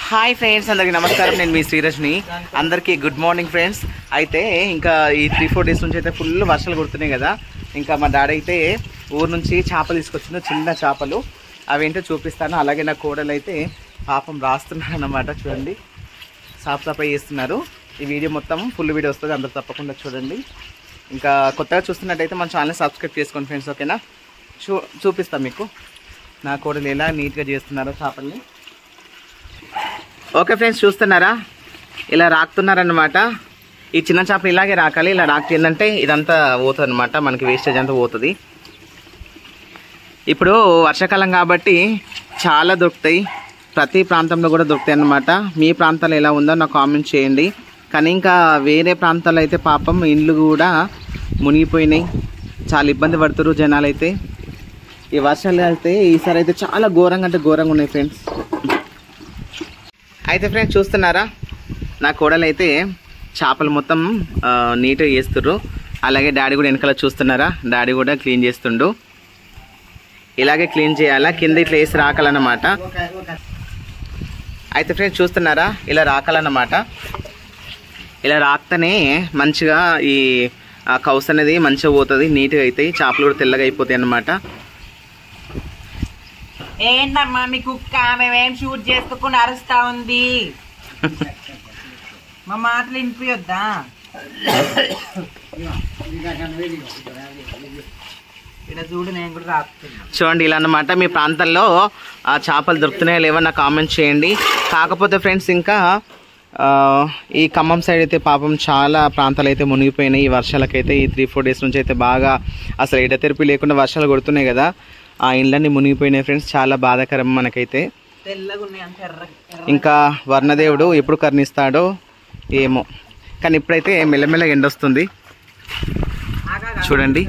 Hi friends అందరికి నమస్కారం నేను మీ శ్రీరజ్ని అందరికీ గుడ్ మార్నింగ్ ఫ్రెండ్స్ అయితే ఇంకా ఈ త్రీ ఫోర్ డేస్ నుంచి అయితే ఫుల్ వర్షాలు కొడుతున్నాయి కదా ఇంకా మా డాడీ అయితే ఊరు నుంచి చేపలు తీసుకొచ్చిండు చిన్న చేపలు అవేంటో చూపిస్తాను అలాగే నా కోడలు అయితే పాపం రాస్తున్నారు అన్నమాట చూడండి సాఫ్ సఫాయి చేస్తున్నారు ఈ వీడియో మొత్తం ఫుల్ వీడియో వస్తుంది అందరు తప్పకుండా చూడండి ఇంకా కొత్తగా చూస్తున్నట్టయితే మన ఛానల్ సబ్స్క్రైబ్ చేసుకోండి ఫ్రెండ్స్ ఓకేనా చూ చూపిస్తాం మీకు నా కోడలు ఎలా నీట్గా చేస్తున్నారో చేపల్ని ఓకే ఫ్రెండ్స్ చూస్తున్నారా ఇలా రాకుతున్నారనమాట ఈ చిన్న చేపలు ఇలాగే రాకాలి ఇలా రాకి ఏంటంటే ఇదంతా పోతుంది అనమాట మనకి వేస్టేజ్ అంతా పోతుంది ఇప్పుడు వర్షాకాలం కాబట్టి చాలా దొరుకుతాయి ప్రతి ప్రాంతంలో కూడా దొరుకుతాయి అన్నమాట మీ ప్రాంతాలు ఎలా ఉందో నాకు కామెంట్ చేయండి కానీ ఇంకా వేరే ప్రాంతాల్లో అయితే పాపం ఇండ్లు కూడా మునిగిపోయినాయి చాలా ఇబ్బంది పడుతున్నారు జనాలు అయితే ఈ వర్షాలు అయితే ఈసారి అయితే చాలా ఘోరంగా అంటే ఘోరంగా ఉన్నాయి ఫ్రెండ్స్ అయితే ఫ్రెండ్స్ చూస్తున్నారా నా కోడలు అయితే చేపలు మొత్తం ఆ, నీట్గా చేస్తుర్రు అలాగే డాడీ కూడా వెనకాల చూస్తున్నారా డాడీ కూడా క్లీన్ చేస్తుండు ఇలాగే క్లీన్ చేయాలా కింద ఇట్లా వేసి రాకాలన్నమాట అయితే ఫ్రెండ్స్ చూస్తున్నారా ఇలా రాకాలన్నమాట ఇలా రాస్తేనే మంచిగా ఈ ఆ కౌస్ అనేది మంచిగా పోతుంది నీట్గా అవుతాయి చేపలు కూడా తెల్లగా అయిపోతాయి అన్నమాట ఏంటమ్మా మీ కుక్క మేమేం షూట్ చేసుకోకుండా అరుస్తా ఉంది మా మాటలు వినిపించొద్దా ఇక్కడ చూడు నేను కూడా రాస్తున్నా చూడండి ఇలా అన్నమాట మీ ప్రాంతాల్లో ఆ చేపలు దొరుకుతున్నాయో లేవో నాకు కామెంట్ చేయండి కాకపోతే ఫ్రెండ్స్ ఇంకా ఆ, ఈ ఖమ్మం సైడ్ అయితే పాపం చాలా ప్రాంతాలు అయితే మునిగిపోయినాయి ఈ వర్షాలకైతే ఈ త్రీ ఫోర్ డేస్ నుంచి అయితే బాగా అసలు ఎడతెరిపి లేకుండా వర్షాలు కొడుతున్నాయి కదా ఆ ఇండ్లన్నీ మునిగిపోయినాయి ఫ్రెండ్స్ చాలా బాధాకరం మనకైతే తెల్లగా ఉన్నాయి అంత ఎర్ర ఎర్ర ఇంకా వర్ణదేవుడు ఎప్పుడు కరుణిస్తాడో ఏమో కానీ ఇప్పుడైతే మెల్లమెల్ల ఎండొస్తుంది ఆగాగా. చూడండి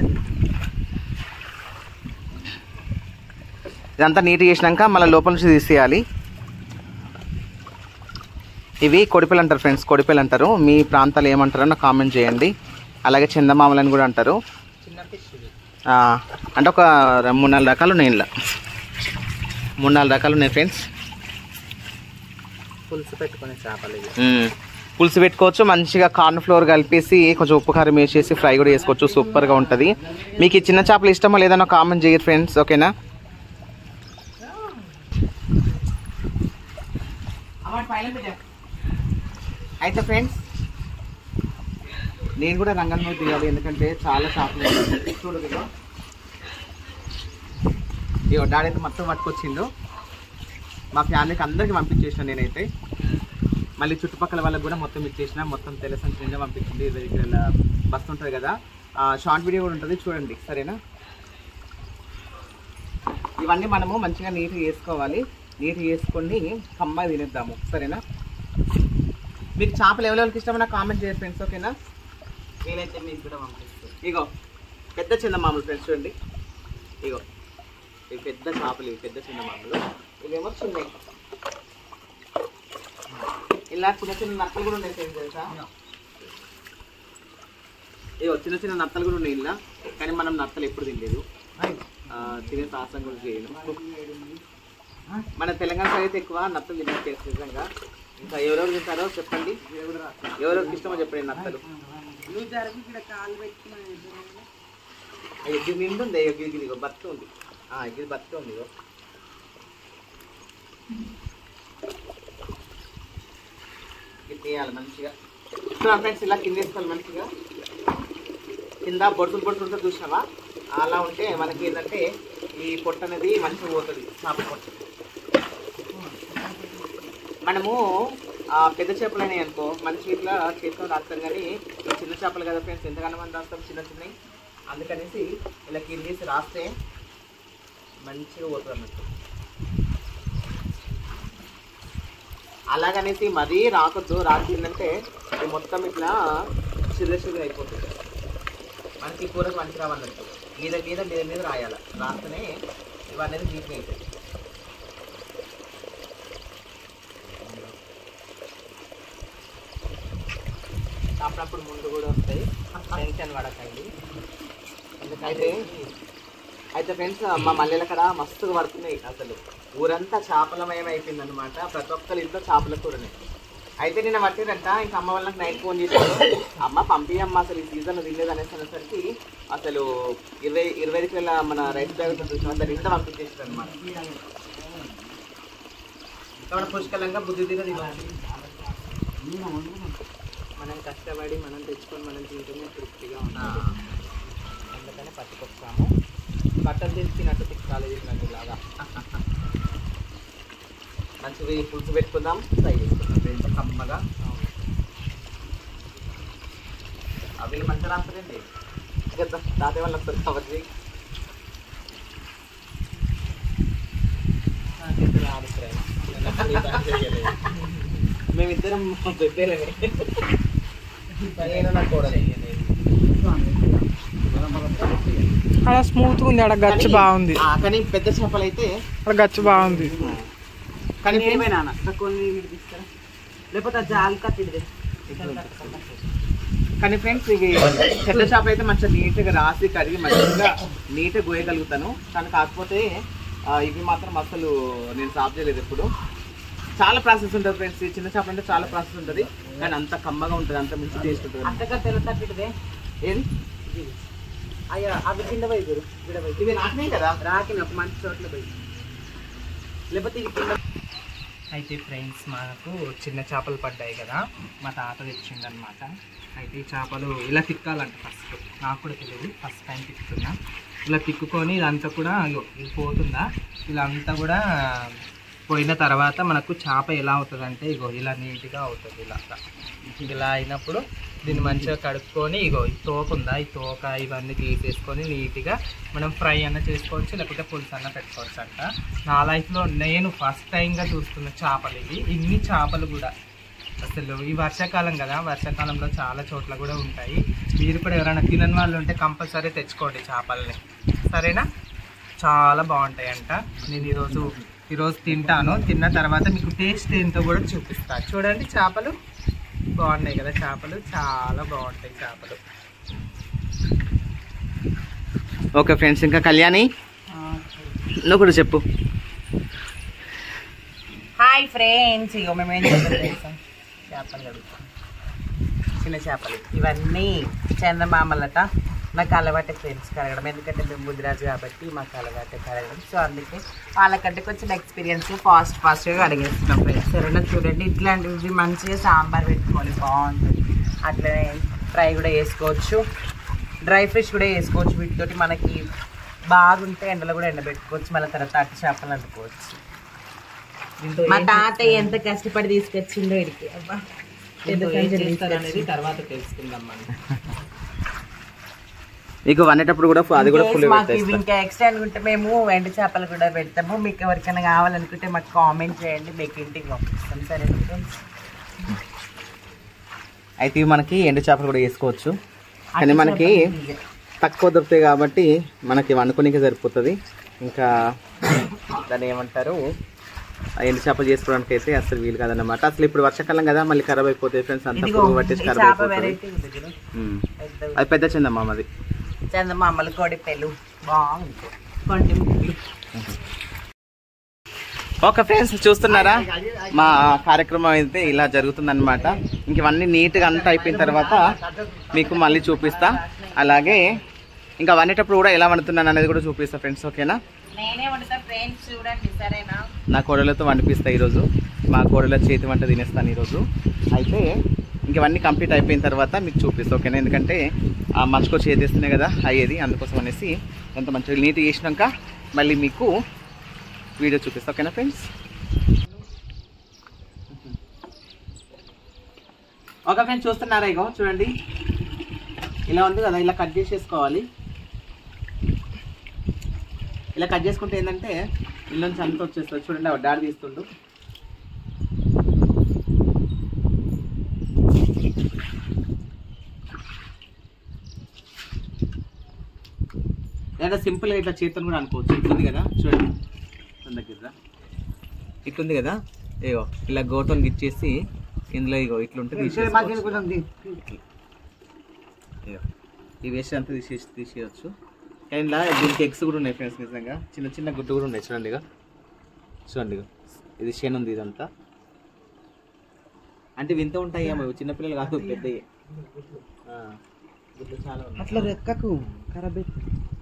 ఇదంతా నీట్ చేసినాక మళ్ళీ లోపల నుంచి తీసేయాలి ఇవి కొడిపిలు అంటారు ఫ్రెండ్స్ కొడిపిలు అంటారు మీ ప్రాంతాలు ఏమంటారో నాకు కామెంట్ చేయండి అలాగే చందమామలు అని కూడా అంటారు చిన్న ఫిష్ ఇది. ఆ, అంటే ఒక ర- మూడు నాలుగు రకాలు ఉన్నాయి ఇలా మూడు నాలుగు రకాలు ఉన్నాయి ఫ్రెండ్స్ పులుసు పెట్టుకునే చేపలు ఇవి మ్మ్. పులుసు పెట్టుకోవచ్చు మంచిగా కార్న్ ఫ్లోర్ కలిపేసి కొంచెం ఉప్పు కారం వేసేసి ఫ్రై కూడా చేసుకోవచ్చు సూపర్గా ఉంటుంది మీకు ఈ చిన్న చేపలు ఇష్టమో లేదో నాకు కామెంట్ చేయరు ఫ్రెండ్స్ ఓకేనా అమ్మ పైన పెట్టా అయితే ఫ్రెండ్స్ నేను కూడా రంగంలో దిగాలి ఎందుకంటే చాలా చేపలు ఉన్నాయి. చూడు ఇదిగో. ఇగో డాడీ అయితే మొత్తం పట్టుకొచ్చిండు మా ఫ్యామిలీకి అందరికి పంపించేసిన నేనైతే మళ్ళీ చుట్టుపక్కల వాళ్ళకి కూడా మొత్తం ఇచ్చేసిన మొత్తం తెలుసు నిండా పంపించింది ఇరవై కిలోల బస్ ఉంటుంది కదా షార్ట్ వీడియో కూడా ఉంటుంది చూడండి సరేనా ఇవన్నీ మనము మంచిగా నీట్గా వేసుకోవాలి నీట్గా వేసుకొని కమ్మగా తినేద్దాము సరేనా మీకు చేపలు ఎవరెవరికి ఇష్టమో నాకు కామెంట్ చేయండి ఫ్రెండ్స్ ఓకేనా వీలైతే మీకు కూడా పంపిస్తాను ఇగో పెద్ద చిన్న మామూలు ఫ్రెండ్స్ చూడండి ఇగో ఇవి పెద్ద చేపలు ఇవి పెద్ద చిన్న మామూలు ఇవేమో చిన్నవి ఇలా చిన్న చిన్న నత్తలు కూడా ఉన్నాయి ఫ్రెండ్స్ తెలుసా ఇగో చిన్న చిన్న నత్తలు కూడా ఉన్నాయి ఇలా కానీ మనం నత్తలు ఎప్పుడు తినలేదు ఆ, తినే సాహసం కూడా చేయను మన తెలంగాణ సైడ్ అయితే ఎక్కువ నత్తలు తినే నిజంగా ఇంకా ఎవరెవరు తింటారో చెప్పండి ఎవరెవరికి ఇష్టమో చెప్పండి నత్తలు నువ్వు జరుగు ఇక్కడ కాలు పెట్టుకుని అయ్యో, ఇది నిండు ఉంది అయ్యో, ఇది ఇదిగో బత్త ఉంది ఆ, ఇది బత్త ఉంది ఇగో ఇది తీయాలి మంచిగా ఫ్రెండ్స్ ఇలా కింద వేసుకోవాలి మంచిగా కింద బొడుసులు బొడుసులు ఉంటుంది చూసినావా అలా ఉంటే మనకి ఏంటంటే ఈ పొట్ట అనేది మంచిగా పోతుంది చేప పొట్ట మనము ఆ పెద్ద చేపలు అయినాయి అనుకో మంచి ఇట్లా చేతితో రాస్తాం కానీ ఈ చిన్న చేపలు కదా ఫ్రెండ్స్ ఎంతగానో మంది రాస్తాం చిన్న చిన్నవి అందుకనేసి ఇలా కింద తీసి రాస్తే మంచిగా పోతుంది అన్నట్టు అలాగనేసి మరీ రాకొద్దు రాసిందంటే ఇది మొత్తం ఇట్లా చిర్ర చిర్ర అయిపోతుంది మనకి ఈ కూరకు మంచి రావన్నట్టు మీద మీద మీద మీద రాయాల రాస్తేనే ఇవన్నీ నీట్గా అవుతాయి అప్పుడప్పుడు ముందు కూడా వస్తాయి టెన్షన్ పడకండి అయితే అయితే ఫ్రెండ్స్ మా మల్లెల కడ మస్తుగా పడుతున్నాయి అసలు ఊరంతా చేపలమయం అయిపోయింది అనమాట ప్రతి ఒక్కరి ఇంట్లో చేపల కూరనే అయితే నిన్న పట్టిరంట ఇంకా అమ్మ వాళ్ళకి నైట్ ఫోన్ చేశారు అమ్మ పంపి అమ్మ అసలు ఈ సీజన్ తినలేదు అనేసి అనేసరికి అసలు ఇరవై ఇరవై ఐదు వేల మన రైస్ బ్యాగ్ చూసిన దాని ఇంత పంపించేసారు అనమాట కాబట్టి పుష్కలంగా బుద్ధి తిన తినాలి మనం కష్టపడి మనం తెచ్చుకొని మనం తింటేనే తృప్తిగా ఉంటుంది అందుకనే పట్టుకొస్తాము బట్టలు తెచ్చినట్టు తిక్కాలి తిన్నట్టు ఇలాగా మంచిగా ఈ పులుసు పెట్టుకుందాం ఫ్రై చేసుకుందాం ఎంత కమ్మగా అవి మంచిగా రాస్తారండి కదా తాతే వాళ్ళు వస్తారు కాబట్టి మేమిద్దరం పెద్దలమే నేను నా కోడలు అక్కడ స్మూత్ ఉంది అక్కడ గచ్చు బాగుంది ఆ, కానీ పెద్ద చేపలు అయితే అక్కడ గచ్చు బాగుంది కానీ ఏమే నాన్న కొన్ని వీడి తీసుకురా లేకపోతే ఆ జాలి కట్టిడిదే కానీ ఫ్రెండ్స్ ఇవి పెద్ద చేప అయితే మంచిగా నీట్గా రాసి కడిగి మంచిగా నీట్గా గోయగలుగుతాను కానీ కాకపోతే ఆ, ఇవి మాత్రం అసలు నేను సాఫ్ చేయలేదు ఎప్పుడు చాలా ప్రాసెస్ ఉంటుంది ఫ్రెండ్స్ ఈ చిన్న చేపలు అంటే చాలా ప్రాసెస్ ఉంటుంది కానీ అంత కమ్మగా ఉంటుంది అంత మంచి టేస్ట్ ఉంటుంది అత్తగా తెల్ల తట్టిడిదే ఏది అయ్యా అవి కింద పోయి గురు ఇక్కడ పోయి ఇవి నాకినాయి కదా రాకిన ఒక మంచి చోట్ల పోయి లేకపోతే ఇది కింద అయితే ఫ్రెండ్స్ మనకు చిన్న చేపలు పడ్డాయి కదా మా తాత తెచ్చిండనమాట అయితే ఈ చేపలు ఇలా తిక్కాలంట ఫస్ట్ నాకు కూడా తెలియదు ఫస్ట్ టైం తిక్కుతున్నా ఇలా తిక్కుకొని ఇదంతా కూడా ఇగో ఇది పోతుందా ఇలా అంతా కూడా పోయిన తర్వాత మనకు చేప ఎలా అవుతుంది అంటే ఇగో ఇలా నీట్గా అవుతుంది ఇలా ఇలా అయినప్పుడు దీన్ని మంచిగా కడుక్కొని ఇగో ఈ తోక ఉందా ఈ తోక ఇవన్నీ తీసేసుకొని నీట్గా మనం ఫ్రై అన్న చేసుకోవచ్చు లేకపోతే పులుసు అన్న పెట్టుకోవచ్చు అంట నా లైఫ్లో నేను ఫస్ట్ టైంగా చూస్తున్న చేపలు ఇవి ఇన్ని చేపలు కూడా అసలు ఈ వర్షాకాలం కదా వర్షాకాలంలో చాలా చోట్ల కూడా ఉంటాయి మీరు కూడా ఎవరైనా తినని వాళ్ళు ఉంటే కంపల్సరీ తెచ్చుకోండి చేపల్ని సరేనా చాలా బాగుంటాయి అంట నేను ఈరోజు ఈరోజు తింటాను తిన్న తర్వాత మీకు టేస్ట్ ఏంటో కూడా చూపిస్తాను చూడండి చేపలు బాగున్నాయి కదా చేపలు చాలా బాగుంటాయి చేపలు ఓకే ఫ్రెండ్స్ ఇంకా కళ్యాణి నువ్వు కూడా చెప్పు హాయ్ ఫ్రెండ్స్ ఇగో మేము ఏం చేస్తాం చేపలు కడుగుతాం చిన్న చేపలు ఇవన్నీ చందమామలట నాకు అలవాటే ఫ్రెండ్స్ కడగడం ఎందుకంటే మేము బుద్ధిరాజు కాబట్టి మాకు అలవాటే కడగడం సో అందుకే వాళ్ళకంటే కొంచెం ఎక్స్పీరియన్స్ ఫాస్ట్ ఫాస్ట్గా కడిగేస్తున్నాం ఫ్రెండ్స్ సరేనా చూడండి ఇట్లాంటివి మంచిగా సాంబార్ పెట్టుకొని బాగుంటుంది అట్లనే ఫ్రై కూడా వేసుకోవచ్చు డ్రై ఫిష్ కూడా వేసుకోవచ్చు వీటితోటి మనకి బాగుంటే ఎండలో కూడా ఎండబెట్టుకోవచ్చు మళ్ళీ తర్వాత అట్టి చేపలు అనుకోవచ్చు మా తాతయ్య ఎంత కష్టపడి తీసుకొచ్చిండో ఇడికి అబ్బా పెద్ద సంచులు అనేది తీసుకొచ్చి. తర్వాత తెలుసుకుందాం మనం ఇక వన్నేటప్పుడు కూడా అది కూడా In ఫుల్ case మాకు ఇవి ఇంకా ఎక్స్ట్రా అనుకుంటే మేము ఎండు చేపలు కూడా పెడతాము మీకు ఎవరికైనా కావాలనుకుంటే మాకు కామెంట్ చేయండి మీకు ఇంటికి పంపిస్తాం సరే ఫ్రెండ్స్ అయితే ఇవి మనకి ఎండు చేపలు కూడా వేసుకోవచ్చు కానీ మనకి తక్కువ దొరుకుతాయి కాబట్టి మనకి వండుకోనికే సరిపోతుంది ఇంకా దాన్ని ఏమంటారు ఆ ఎండు చేపలు చేసుకోవడానికి అయితే అసలు వీలు కాదన్నమాట అసలు ఇప్పుడు వర్షాకాలం కదా మళ్ళీ ఖరాబ్ అయిపోతాయి ఫ్రెండ్స్ అంతా ఇదిగో పురుగు ఈ పట్టేసి ఖరాబ్ చేప అయిపోతుంది వెరైటీ ఉంది చూడు. ఉమ్. పెద్దది. అది పెద్ద చందమ్మ అది చందమామలు కోడిపెళ్ళు బాగుంటాయి కొండి ముక్కలు ఓకే ఫ్రెండ్స్ చూస్తున్నారా మా కార్యక్రమం అయితే ఇలా జరుగుతుందన్నమాట ఇంక ఇవన్నీ నీట్గా అంతా అయిపోయిన తర్వాత మీకు మళ్ళీ చూపిస్తా అలాగే ఇంకా వండేటప్పుడు కూడా ఎలా వండుతున్నాను అనేది కూడా చూపిస్తా ఫ్రెండ్స్ ఓకేనా నేనే వండుతా ఫ్రెండ్స్ చూడండి సరేనా నా కోడలతో వండిపిస్తా ఈరోజు మా కోడల చేతి వంట తినేస్తాను ఈరోజు అయితే ఇంక ఇవన్నీ కంప్లీట్ అయిపోయిన తర్వాత మీకు చూపిస్తా ఓకేనా ఎందుకంటే ఆ మనిషికో చేతిస్తేనే కదా అయ్యేది అందుకోసం అనేసి ఎంత మంచిగా నీట్గా చేసినాక మళ్ళీ మీకు వీడియో చూపిస్తా ఓకేనా ఫ్రెండ్స్ ఓకే ఫ్రెండ్స్ చూస్తున్నారా ఇగో చూడండి ఇలా ఉంది కదా ఇలా కట్ చేసేసుకోవాలి ఇలా కట్ చేసుకుంటే ఏంటంటే ఇల్లు నుంచి అంత వచ్చేస్తుంది చూడండి ఆ డాడీ తీస్తుండు లేదా సింపుల్గా ఇట్లా చేతులు కూడా అనుకోవచ్చు ఇట్లుంది కదా చూడండి దగ్గర ఇట్లుంది కదా ఇగో ఇలా గోటోని గిచ్చేసి ఇందులో ఇగో ఇట్లుంటే తీసేసుకోవచ్చు. ఇగో. ఈ వేస్ట్ అంతా తీసేసి తీసేయచ్చు అండ్ ఇలా దీనికి ఎగ్స్ కూడా ఉన్నాయి ఫ్రెండ్స్ నిజంగా చిన్న చిన్న గుడ్డు కూడా ఉన్నాయి చూడండి ఇక చూడండి ఇగో. ఇది షేన్ ఉంది ఇదంతా అంటే వింత ఉంటాయి ఏమో ఇవి చిన్నపిల్లలు కాదు పెద్దవి ఆ, గుడ్లు చాలా ఉన్నాయి. అట్లా రెక్కకు ఖరాబ్ అట్లా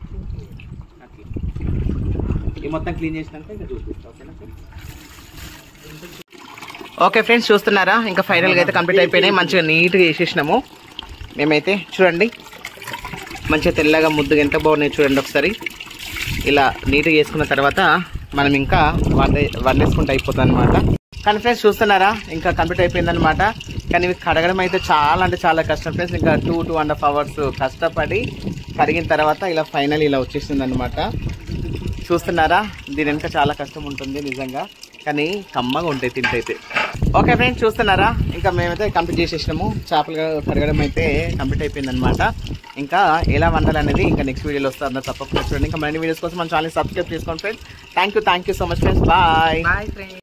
ఇది మొత్తం క్లీన్ చేసినాక ఇంకా చూపిస్తా ఓకేనా ఓకే ఫ్రెండ్స్ చూస్తున్నారా ఇంకా ఫైనల్గా అయితే కంప్లీట్ అయిపోయినాయి మంచిగా నీట్గా వేసేసినాము మేమైతే చూడండి మంచిగా తెల్లగా ముద్దుగా ఎంత బాగున్నాయి చూడండి ఒకసారి ఇలా నీట్గా వేసుకున్న తర్వాత మనం ఇంకా వండే వండేసుకుంటే అయిపోతుంది అనమాట కానీ ఫ్రెండ్స్ చూస్తున్నారా ఇంకా కంప్లీట్ అయిపోయిందనమాట కానీ ఇవి కడగడం అయితే చాలా అంటే చాలా కష్టం ఫ్రెండ్స్ ఇంకా two two and half hours కష్టపడి కడిగిన తర్వాత ఇలా ఫైనల్ ఇలా వచ్చేసింది అనమాట చూస్తున్నారా దీని వెనుక చాలా కష్టం ఉంటుంది నిజంగా కానీ కమ్మగా ఉంటాయి తింటైతే ఓకే ఫ్రెండ్స్ చూస్తున్నారా ఇంకా మేమైతే కంప్లీట్ చేసేసినాము చేపలు కడగడం అయితే కంప్లీట్ అయిపోయింది అనమాట ఇంకా ఎలా వండాలనేది ఇంకా నెక్స్ట్ వీడియోలో వస్తుంది అందరూ తప్పకుండా చూడండి ఇంకా మరిన్ని వీడియోస్ కోసం మన ఛానల్ సబ్స్క్రైబ్ చేసుకోండి friends thank you thank you so much friends bye bye friends